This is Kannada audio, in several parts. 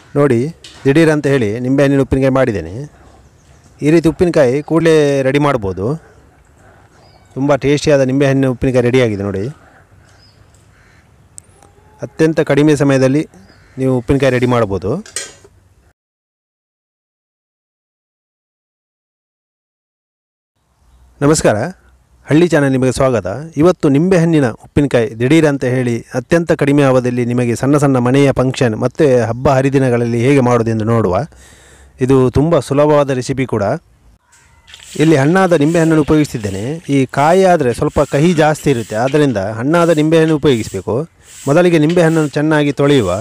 ನೋಡಿ ದಿಢೀರ್ ಅಂತ ಹೇಳಿ ನಿಂಬೆಹಣ್ಣಿನ ಉಪ್ಪಿನಕಾಯಿ ಮಾಡಿದ್ದೇನೆ ಈ ರೀತಿ ಉಪ್ಪಿನಕಾಯಿ ಕೂಡಲೇ ರೆಡಿ ಮಾಡ್ಬೋದು ತುಂಬ ಟೇಸ್ಟಿಯಾದ ನಿಂಬೆಹಣ್ಣಿನ ಉಪ್ಪಿನಕಾಯಿ ರೆಡಿಯಾಗಿದೆ ನೋಡಿ ಅತ್ಯಂತ ಕಡಿಮೆ ಸಮಯದಲ್ಲಿ ನೀವು ಉಪ್ಪಿನಕಾಯಿ ರೆಡಿ ಮಾಡ್ಬೋದು ನಮಸ್ಕಾರ ಹಳ್ಳಿ ಚಾನಲ್ ನಿಮಗೆ ಸ್ವಾಗತ ಇವತ್ತು ನಿಂಬೆಹಣ್ಣಿನ ಉಪ್ಪಿನಕಾಯಿ ದಿಢೀರ್ ಅಂತ ಹೇಳಿ ಅತ್ಯಂತ ಕಡಿಮೆ ಅವಧಿಯಲ್ಲಿ ನಿಮಗೆ ಸಣ್ಣ ಸಣ್ಣ ಮನೆಯ ಫಂಕ್ಷನ್ ಮತ್ತು ಹಬ್ಬ ಹರಿದಿನಗಳಲ್ಲಿ ಹೇಗೆ ಮಾಡೋದೆಂದು ನೋಡುವ ಇದು ತುಂಬ ಸುಲಭವಾದ ರೆಸಿಪಿ ಕೂಡ ಇಲ್ಲಿ ಹಣ್ಣಾದ ನಿಂಬೆಹಣ್ಣನ್ನು ಉಪಯೋಗಿಸ್ತಿದ್ದೇನೆ ಈ ಕಾಯಿ ಆದರೆ ಸ್ವಲ್ಪ ಕಹಿ ಜಾಸ್ತಿ ಇರುತ್ತೆ ಆದ್ದರಿಂದ ಹಣ್ಣಾದ ನಿಂಬೆಹಣ್ಣು ಉಪಯೋಗಿಸಬೇಕು ಮೊದಲಿಗೆ ನಿಂಬೆಹಣ್ಣನ್ನು ಚೆನ್ನಾಗಿ ತೊಳೆಯುವ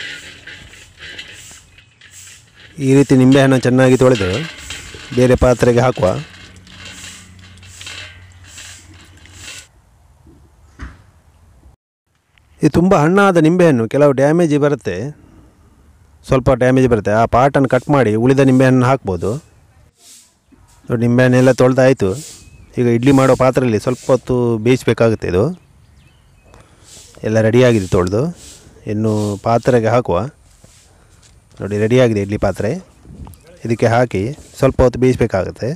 ಈ ರೀತಿ ನಿಂಬೆಹಣ್ಣು ಚೆನ್ನಾಗಿ ತೊಳೆದು ಬೇರೆ ಪಾತ್ರೆಗೆ ಹಾಕುವ ಇದು ತುಂಬ ಹಣ್ಣಾದ ನಿಂಬೆಹಣ್ಣು ಕೆಲವು ಡ್ಯಾಮೇಜ್ ಬರುತ್ತೆ ಸ್ವಲ್ಪ ಡ್ಯಾಮೇಜ್ ಬರುತ್ತೆ ಆ ಪಾಟನ್ನು ಕಟ್ ಮಾಡಿ ಉಳಿದ ನಿಂಬೆಹಣ್ಣು ಹಾಕ್ಬೋದು ನೋಡಿ ನಿಂಬೆಹಣ್ಣೆಲ್ಲ ತೊಳೆದಾಯಿತು ಈಗ ಇಡ್ಲಿ ಮಾಡೋ ಪಾತ್ರೆಯಲ್ಲಿ ಸ್ವಲ್ಪ ಹೊತ್ತು ಬೇಯಿಸಬೇಕಾಗುತ್ತೆ ಇದು ಎಲ್ಲ ರೆಡಿಯಾಗಿದೆ ತೊಳೆದು ಇನ್ನು ಪಾತ್ರೆಗೆ ಹಾಕುವ ನೋಡಿ ರೆಡಿಯಾಗಿದೆ ಇಡ್ಲಿ ಪಾತ್ರೆ ಇದಕ್ಕೆ ಹಾಕಿ ಸ್ವಲ್ಪ ಹೊತ್ತು ಬೇಯಿಸಬೇಕಾಗುತ್ತೆ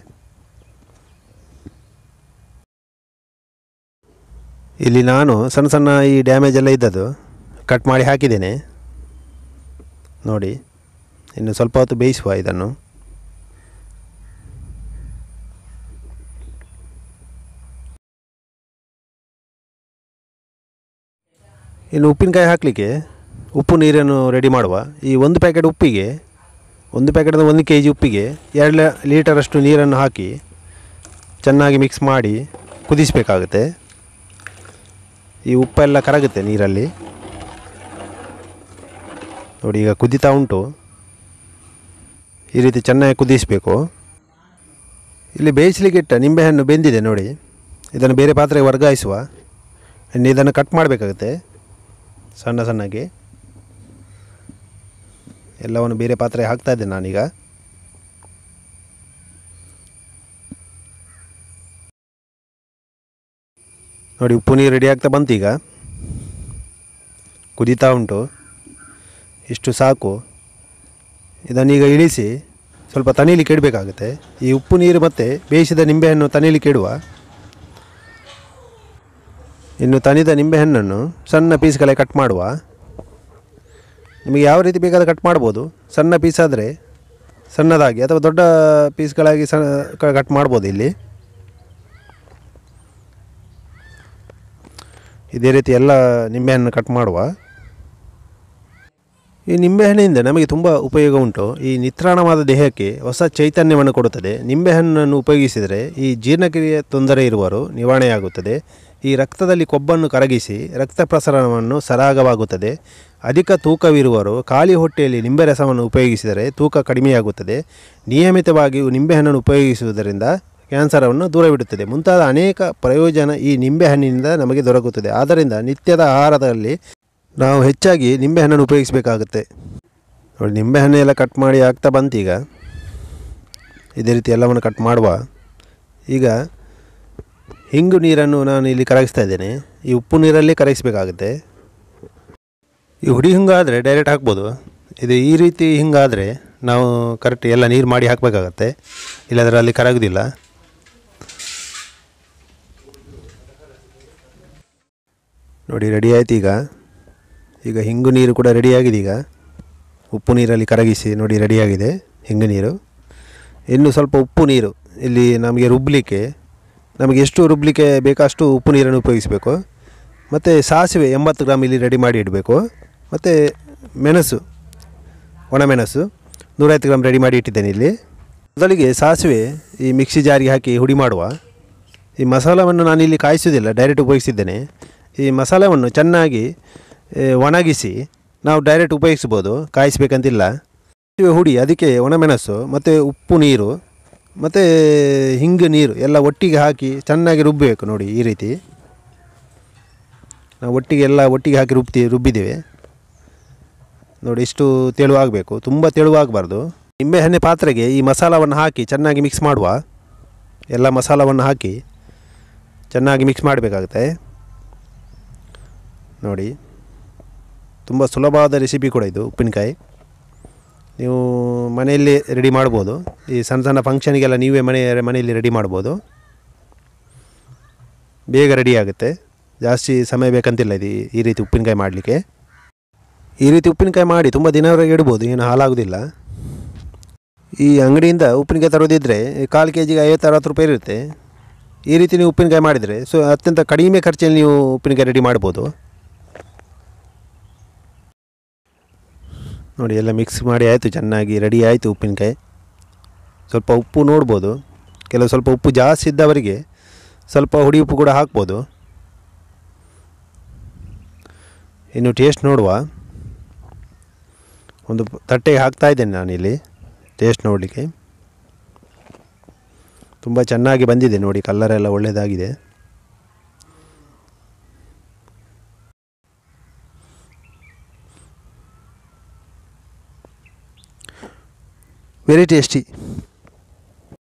ಇಲ್ಲಿ ನಾನು ಸಣ್ಣ ಸಣ್ಣ ಈ ಡ್ಯಾಮೇಜ್ ಎಲ್ಲ ಇದ್ದದ್ದು ಕಟ್ ಮಾಡಿ ಹಾಕಿದ್ದೇನೆ ನೋಡಿ ಇನ್ನು ಸ್ವಲ್ಪ ಹೊತ್ತು ಬೇಯಿಸುವ ಇದನ್ನು ಇನ್ನು ಉಪ್ಪಿನಕಾಯಿ ಹಾಕಲಿಕ್ಕೆ ಉಪ್ಪು ನೀರನ್ನು ರೆಡಿ ಮಾಡುವ ಈ ಒಂದು ಪ್ಯಾಕೆಟ್ ಉಪ್ಪಿಗೆ ಒಂದು ಪ್ಯಾಕೆಟ್ನ ಒಂದು ಕೆ ಜಿ ಉಪ್ಪಿಗೆ ಎರಡು ಲ- ಲೀಟರಷ್ಟು ನೀರನ್ನು ಹಾಕಿ ಚೆನ್ನಾಗಿ ಮಿಕ್ಸ್ ಮಾಡಿ ಕುದಿಸಬೇಕಾಗುತ್ತೆ ಈ ಉಪ್ಪೆಲ್ಲ ಕರಗುತ್ತೆ ನೀರಲ್ಲಿ ನೋಡಿ ಈಗ ಕುದೀತಾ ಉಂಟು ಈ ರೀತಿ ಚೆನ್ನಾಗಿ ಕುದಿಸಬೇಕು ಇಲ್ಲಿ ಬೇಯಿಸ್ಲಿಕ್ಕೆ ಇಟ್ಟ ನಿಂಬೆಹಣ್ಣು ಬೆಂದಿದೆ ನೋಡಿ ಇದನ್ನು ಬೇರೆ ಪಾತ್ರೆಗೆ ವರ್ಗಾಯಿಸುವ ಇನ್ನು ಇದನ್ನು ಕಟ್ ಮಾಡಬೇಕಾಗುತ್ತೆ ಸಣ್ಣ ಸಣ್ಣಗೆ ಎಲ್ಲವನ್ನು ಬೇರೆ ಪಾತ್ರೆಗೆ ಹಾಕ್ತಾ ಇದ್ದೇನೆ ನಾನೀಗ ನೋಡಿ ಉಪ್ಪು ನೀರು ರೆಡಿ ಆಗ್ತಾ ಬಂತು ಈಗ ಕುದೀತಾ ಉಂಟು ಇಷ್ಟು ಸಾಕು ಇದನ್ನೀಗ ಇಳಿಸಿ ಸ್ವಲ್ಪ ತನೀಲಿಕ್ಕೆ ಇಡಬೇಕಾಗುತ್ತೆ ಈ ಉಪ್ಪು ನೀರು ಮತ್ತು ಬೇಯಿಸಿದ ನಿಂಬೆಹಣ್ಣು ತನೀಲಿಕ್ಕೆ ಇಡುವ ಇನ್ನು ತನಿದ ನಿಂಬೆಹಣ್ಣನ್ನು ಸಣ್ಣ ಪೀಸ್ಗಳೇ ಕಟ್ ಮಾಡುವ ನಿಮಗೆ ಯಾವ ರೀತಿ ಬೇಕಾದ ಕಟ್ ಮಾಡ್ಬೋದು ಸಣ್ಣ ಪೀಸ್ ಆದರೆ ಸಣ್ಣದಾಗಿ ಅಥವಾ ದೊಡ್ಡ ಪೀಸ್ಗಳಾಗಿ ಸಣ್ಣ ಕಟ್ ಮಾಡ್ಬೋದು ಇಲ್ಲಿ ಇದೇ ರೀತಿ ಎಲ್ಲ ನಿಂಬೆಹಣ್ಣು ಕಟ್ ಮಾಡುವ ಈ ನಿಂಬೆಹಣ್ಣಿನಿಂದ ನಮಗೆ ತುಂಬ ಉಪಯೋಗ ಉಂಟು ಈ ನಿತ್ರಾಣವಾದ ದೇಹಕ್ಕೆ ಹೊಸ ಚೈತನ್ಯವನ್ನು ಕೊಡುತ್ತದೆ ನಿಂಬೆಹಣ್ಣನ್ನು ಉಪಯೋಗಿಸಿದರೆ ಈ ಜೀರ್ಣಕ್ರಿಯೆ ತೊಂದರೆ ಇರುವರು ನಿವಾರಣೆಯಾಗುತ್ತದೆ ಈ ರಕ್ತದಲ್ಲಿ ಕೊಬ್ಬನ್ನು ಕರಗಿಸಿ ರಕ್ತ ಪ್ರಸರಣವನ್ನು ಸರಾಗವಾಗುತ್ತದೆ ಅಧಿಕ ತೂಕವಿರುವರು ಖಾಲಿ ಹೊಟ್ಟೆಯಲ್ಲಿ ನಿಂಬೆ ರಸವನ್ನು ಉಪಯೋಗಿಸಿದರೆ ತೂಕ ಕಡಿಮೆಯಾಗುತ್ತದೆ ನಿಯಮಿತವಾಗಿ ನಿಂಬೆಹಣ್ಣನ್ನು ಉಪಯೋಗಿಸುವುದರಿಂದ ಕ್ಯಾನ್ಸರವನ್ನು ದೂರವಿಡುತ್ತದೆ ಮುಂತಾದ ಅನೇಕ ಪ್ರಯೋಜನ ಈ ನಿಂಬೆಹಣ್ಣಿನಿಂದ ನಮಗೆ ದೊರಕುತ್ತದೆ ಆದ್ದರಿಂದ ನಿತ್ಯದ ಆಹಾರದಲ್ಲಿ ನಾವು ಹೆಚ್ಚಾಗಿ ನಿಂಬೆಹಣ್ಣನ್ನು ಉಪಯೋಗಿಸಬೇಕಾಗುತ್ತೆ ನೋಡಿ ನಿಂಬೆಹಣ್ಣು ಎಲ್ಲ ಕಟ್ ಮಾಡಿ ಆಗ್ತಾ ಬಂತೀಗ ಇದೇ ರೀತಿ ಎಲ್ಲವನ್ನು ಕಟ್ ಮಾಡುವ ಈಗ ಹಿಂಗು ನೀರನ್ನು ನಾನು ಇಲ್ಲಿ ಕರಗಿಸ್ತಾ ಇದ್ದೇನೆ ಈ ಉಪ್ಪು ನೀರಲ್ಲಿ ಕರಗಿಸಬೇಕಾಗುತ್ತೆ ಈ ಹುಡಿ ಹಿಂಗಾದರೆ ಡೈರೆಕ್ಟ್ ಹಾಕ್ಬೋದು ಇದು ಈ ರೀತಿ ಹಿಂಗಾದರೆ ನಾವು ಕರೆಕ್ಟ್ ಎಲ್ಲ ನೀರು ಮಾಡಿ ಹಾಕಬೇಕಾಗತ್ತೆ ಇಲ್ಲಾಂದರೆ ಅಲ್ಲಿ ಕರಗೋದಿಲ್ಲ ನೋಡಿ ರೆಡಿ ಆಯ್ತು ಈಗ ಈಗ ಹಿಂಗು ನೀರು ಕೂಡ ರೆಡಿಯಾಗಿದೆ ಈಗ ಉಪ್ಪು ನೀರಲ್ಲಿ ಕರಗಿಸಿ ನೋಡಿ ರೆಡಿಯಾಗಿದೆ ಹಿಂಗು ನೀರು ಇನ್ನು ಸ್ವಲ್ಪ ಉಪ್ಪು ನೀರು ಇಲ್ಲಿ ನಮಗೆ ರುಬ್ಬಲಿಕ್ಕೆ ನಮಗೆ ಎಷ್ಟು ರುಬ್ಬಲಿಕ್ಕೆ ಬೇಕಷ್ಟು ಉಪ್ಪು ನೀರನ್ನು ಉಪಯೋಗಿಸಬೇಕು ಮತ್ತು ಸಾಸಿವೆ ಎಂಬತ್ತು ಗ್ರಾಮ್ ಇಲ್ಲಿ ರೆಡಿ ಮಾಡಿ ಇಡಬೇಕು ಮತ್ತು ಮೆಣಸು ಒಣಮೆಣಸು ನೂರೈವತ್ತು ಗ್ರಾಮ್ ರೆಡಿ ಮಾಡಿ ಇಟ್ಟಿದ್ದೇನೆ ಇಲ್ಲಿ ಮೊದಲಿಗೆ ಸಾಸಿವೆ ಈ ಮಿಕ್ಸಿ ಜಾರಿಗೆ ಹಾಕಿ ಹುಡಿ ಮಾಡುವ ಈ ಮಸಾಲವನ್ನು ನಾನು ಇಲ್ಲಿ ಕಾಯಿಸೋದಿಲ್ಲ ಡೈರೆಕ್ಟ್ ಉಪಯೋಗಿಸಿದ್ದೇನೆ ಈ ಮಸಾಲವನ್ನು ಚೆನ್ನಾಗಿ ಏ, ಒಣಗಿಸಿ ನಾವು ಡೈರೆಕ್ಟ್ ಉಪಯೋಗಿಸ್ಬೋದು ಕಾಯಿಸ್ಬೇಕಂತಿಲ್ಲ ಸಾಸಿವೆ ಹುಡಿ ಅದಕ್ಕೆ ಒಣಮೆಣಸು ಮತ್ತು ಉಪ್ಪು ನೀರು ಮತ್ತು ಹಿಂಗು ನೀರು ಎಲ್ಲ ಒಟ್ಟಿಗೆ ಹಾಕಿ ಚೆನ್ನಾಗಿ ರುಬ್ಬಬೇಕು ನೋಡಿ ಈ ರೀತಿ ನಾವು ಒಟ್ಟಿಗೆ ಎಲ್ಲ ಒಟ್ಟಿಗೆ ಹಾಕಿ ರುಬ್ತಿ ರುಬ್ಬಿದ್ದೇವೆ ನೋಡಿ ಇಷ್ಟು ತೆಳುವಾಗಬೇಕು ತುಂಬ ತೆಳುವಾಗಬಾರ್ದು ನಿಂಬೆಹಣ್ಣೆ ಪಾತ್ರೆಗೆ ಈ ಮಸಾಲವನ್ನು ಹಾಕಿ ಚೆನ್ನಾಗಿ ಮಿಕ್ಸ್ ಮಾಡುವ ಎಲ್ಲ ಮಸಾಲವನ್ನು ಹಾಕಿ ಚೆನ್ನಾಗಿ ಮಿಕ್ಸ್ ಮಾಡಬೇಕಾಗುತ್ತೆ ನೋಡಿ ತುಂಬ ಸುಲಭವಾದ ರೆಸಿಪಿ ಕೂಡ ಇದು ಉಪ್ಪಿನಕಾಯಿ ನೀವು ಮನೆಯಲ್ಲಿ ರೆಡಿ ಮಾಡ್ಬೋದು ಈ ಸಣ್ಣ ಸಣ್ಣ ಫಂಕ್ಷನಿಗೆಲ್ಲ ನೀವೇ ಮನೆ ಮನೆಯಲ್ಲಿ ರೆಡಿ ಮಾಡ್ಬೋದು ಬೇಗ ರೆಡಿ ಆಗುತ್ತೆ ಜಾಸ್ತಿ ಸಮಯ ಬೇಕಂತಿಲ್ಲ ಇದು ಈ- ಈ ರೀತಿ ಉಪ್ಪಿನಕಾಯಿ ಮಾಡಲಿಕ್ಕೆ ಈ ರೀತಿ ಉಪ್ಪಿನಕಾಯಿ ಮಾಡಿ ತುಂಬ ದಿನವರೆಗೆ ಇಡ್ಬೋದು ಏನು ಹಾಳಾಗೋದಿಲ್ಲ ಈ ಅಂಗಡಿಯಿಂದ ಉಪ್ಪಿನಕಾಯಿ ತರೋದಿದ್ದರೆ ಕಾಲು ಕೆ ಜಿಗೆ ಐವತ್ತು ಅರವತ್ತು ರೂಪಾಯಿ ಇರುತ್ತೆ ಈ ರೀತಿ ನೀವು ಉಪ್ಪಿನಕಾಯಿ ಮಾಡಿದರೆ ಸೊ ಅತ್ಯಂತ ಕಡಿಮೆ ಖರ್ಚಲ್ಲಿ ನೀವು ಉಪ್ಪಿನಕಾಯಿ ರೆಡಿ ಮಾಡ್ಬೋದು ನೋಡಿ ಎಲ್ಲ ಮಿಕ್ಸ್ ಮಾಡಿ ಆಯಿತು ಚೆನ್ನಾಗಿ ರೆಡಿ ಆಯಿತು ಉಪ್ಪಿನಕಾಯಿ ಸ್ವಲ್ಪ ಉಪ್ಪು ನೋಡ್ಬೋದು ಕೆಲವು ಸ್ವಲ್ಪ ಉಪ್ಪು ಜಾಸ್ತಿ ಇದ್ದವರಿಗೆ ಸ್ವಲ್ಪ ಹುಡಿ ಉಪ್ಪು ಕೂಡ ಹಾಕ್ಬೋದು ಇನ್ನು ಟೇಸ್ಟ್ ನೋಡುವ ಒಂದು ಪ- ತಟ್ಟೆಗೆ ಹಾಕ್ತಾ ಇದ್ದೇನೆ ನಾನಿಲ್ಲಿ ಟೇಸ್ಟ್ ನೋಡಲಿಕ್ಕೆ ತುಂಬ ಚೆನ್ನಾಗಿ ಬಂದಿದೆ ನೋಡಿ ಕಲ್ಲರೆಲ್ಲ ಒಳ್ಳೆಯದಾಗಿದೆ ವೆರಿ ಟೇಸ್ಟಿ